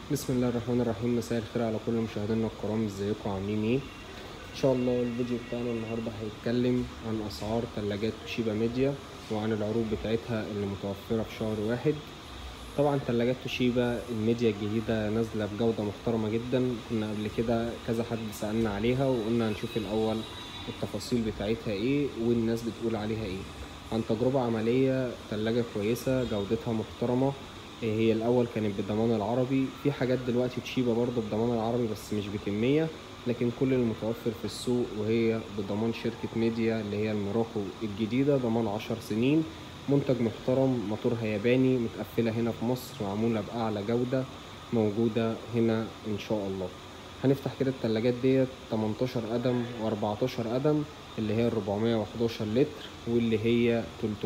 بسم الله الرحمن الرحيم مساء الخير على كل مشاهدينا الكرام ازيكم عاملين ايه ان شاء الله الفيديو بتاعنا النهارده هيتكلم عن اسعار ثلاجات توشيبا ميديا وعن العروض بتاعتها اللي متوفره في شهر واحد طبعا ثلاجات توشيبا الميديا الجديده نازله بجوده محترمه جدا كنا قبل كده كذا حد سالنا عليها وقلنا هنشوف الاول التفاصيل بتاعتها ايه والناس بتقول عليها ايه عن تجربه عمليه ثلاجه كويسه جودتها محترمه هي الاول كانت بالضمان العربي في حاجات دلوقتي توشيبا برضه بالضمان العربي بس مش بكميه لكن كل المتوفر في السوق وهي بضمان شركة ميديا اللي هي الميراكو الجديدة ضمان عشر سنين منتج محترم موتورها ياباني متقفلة هنا في مصر معمولة بأعلى جودة موجودة هنا إن شاء الله هنفتح كده التلاجات ديت 18 قدم و14 قدم اللي هي 411 لتر واللي هي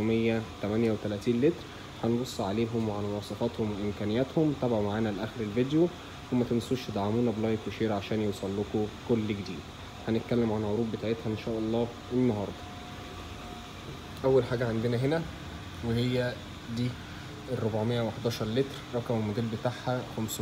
338 لتر هنبص عليهم وعن مواصفاتهم وامكانياتهم تابعوا معانا لاخر الفيديو وما تنسوش تدعمونا بلايك وشير عشان يوصل لكم كل جديد هنتكلم عن العروض بتاعتها ان شاء الله النهارده اول حاجه عندنا هنا وهي دي ال 411 لتر رقم الموديل بتاعها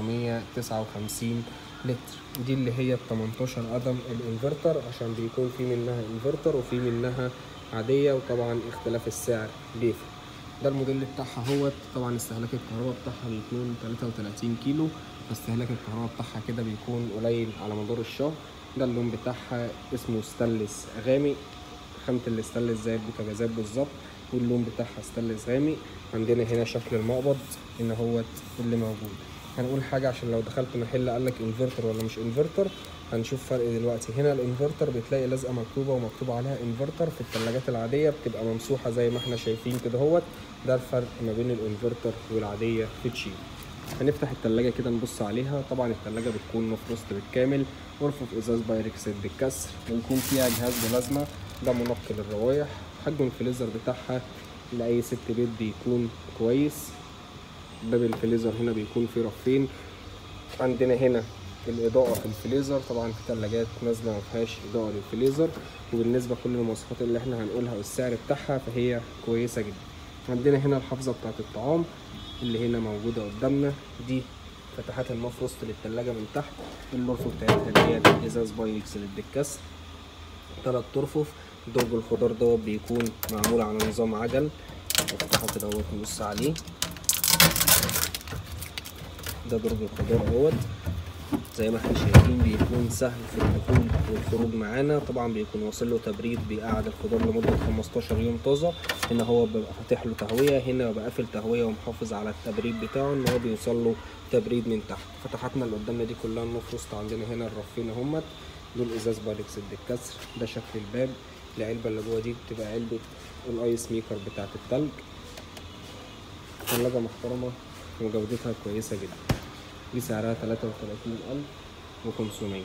559 لتر دي اللي هي ال 18 قدم الانفرتر عشان بيكون في منها انفرتر وفي منها عاديه وطبعا اختلاف السعر بيفرق ده الموديل بتاعها هو طبعا استهلاك الكهرباء بتاعها بيكون 33 كيلو فاستهلاك الكهرباء بتاعها كده بيكون قليل على مدار الشهر ده اللون بتاعها اسمه ستانلس غامق خامة الاستانلس زي البوتاجازات بالظبط واللون بتاعها ستانلس غامق عندنا هنا شكل المقبض ان هو اللي موجود هنقول حاجة عشان لو دخلت محل قالك انفرتر ولا مش انفرتر هنشوف فرق دلوقتي هنا الانفرتر بتلاقي لازقه مكتوبه ومكتوب عليها انفرتر في الثلاجات العاديه بتبقى ممسوحه زي ما احنا شايفين كده اهوت ده الفرق ما بين الانفرتر والعاديه في تشيل هنفتح التلاجة كده نبص عليها طبعا التلاجة بتكون مفروست بالكامل غرفة ازاز بايركس بالكسر ويكون فيها جهاز بلازما ده منقل الروايح حجم الفريزر بتاعها لأي ست بيت بيكون كويس باب الفريزر هنا بيكون فيه رفين عندنا هنا الاضاءه في الفليزر طبعا في ثلاجات نازله ما فيهاش اضاءه للفليزر وبالنسبه كل المواصفات اللي احنا هنقولها والسعر بتاعها فهي كويسه جدا عندنا هنا الحافظه بتاعه الطعام اللي هنا موجوده قدامنا دي فتحات المفروست للتلاجة من تحت الرفوف بتاعتها اللي هي ازاز بايكس للكسر تلات ترفف درج الخضار دوت بيكون معمول على نظام عجل نفتحه كده اهوت نبص عليه ده درج الخضار اهوت زي ما احنا شايفين بيكون سهل في الدخول والخروج معانا طبعا بيكون واصل له تبريد بيقعد الخضار لمده 15 يوم طازه هنا هو بيبقى فاتح له تهويه هنا بيبقى قافل تهويه ومحافظ على التبريد بتاعه ان هو بيوصل له تبريد من تحت فتحاتنا اللي قدامنا دي كلها النفرست عندنا هنا الرفين اهمت دول ازاز باركس بالكسر ده شكل الباب العلبه اللي جوه دي بتبقى علبه الايس ميكر بتاعت التلج ثلاجه محترمه وجودتها كويسه جدا دي سعرها تلاتة وتلاتين ألف وخمسمية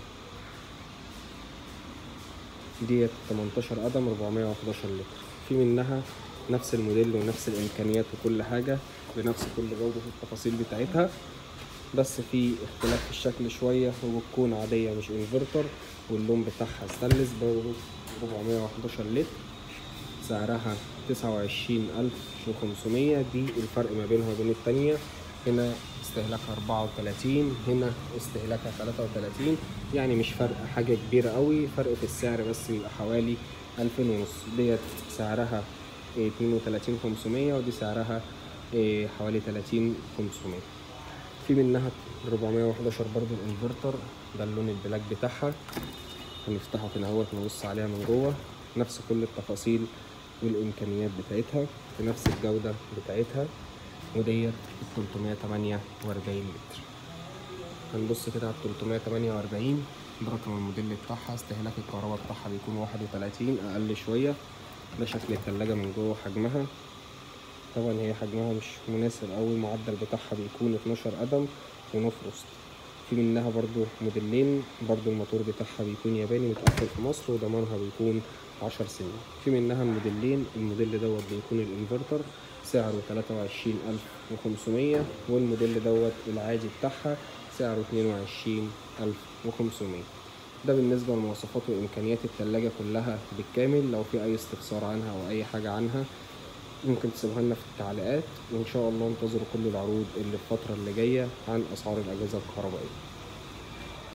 ديت تمنتاشر قدم ربعمية وحداشر لتر في منها نفس الموديل ونفس الإمكانيات وكل حاجة بنفس كل جودة التفاصيل بتاعتها بس في اختلاف في الشكل شوية وبتكون عادية مش انفرتر واللون بتاعها ستانلس برضه ربعمية وحداشر لتر سعرها تسعة وعشرين ألف وخمسمية دي الفرق ما بينها وبين التانية هنا استهلاكها 34 هنا استهلاكها 33 يعني مش فرق حاجة كبيرة قوي فرق في السعر بس بيبقى حوالي 2000 ونص ديت سعرها 32 500 ودي سعرها حوالي 30 500 في منها 411 برضو الانفرتر ده اللون البلاك بتاعها هنفتحه كده اهوت نبص عليها من جوه نفس كل التفاصيل والامكانيات بتاعتها في نفس الجودة بتاعتها وديت 348 لتر هنبص كده على 348 برقم الموديل بتاعها استهلاك الكهرباء بتاعها بيكون 31 اقل شويه ده شكل التلاجة من جوه حجمها طبعا هي حجمها مش مناسب قوي المعدل بتاعها بيكون 12 قدم ونفرست في منها برضو موديلين برضو الموتور بتاعها بيكون ياباني متقفل في مصر وضمانها بيكون 10 سنين في منها موديلين الموديل دوت بيكون الانفرتر سعره تلاتة وعشرين ألف وخمسمية والموديل دوت العادي بتاعها سعره اتنين وعشرين ألف وخمسمية ده بالنسبة لمواصفات وإمكانيات التلاجة كلها بالكامل لو في أي استفسار عنها أو أي حاجة عنها ممكن تسيبوها لنا في التعليقات وان شاء الله انتظروا كل العروض اللي الفتره اللي جايه عن اسعار الاجهزه الكهربائيه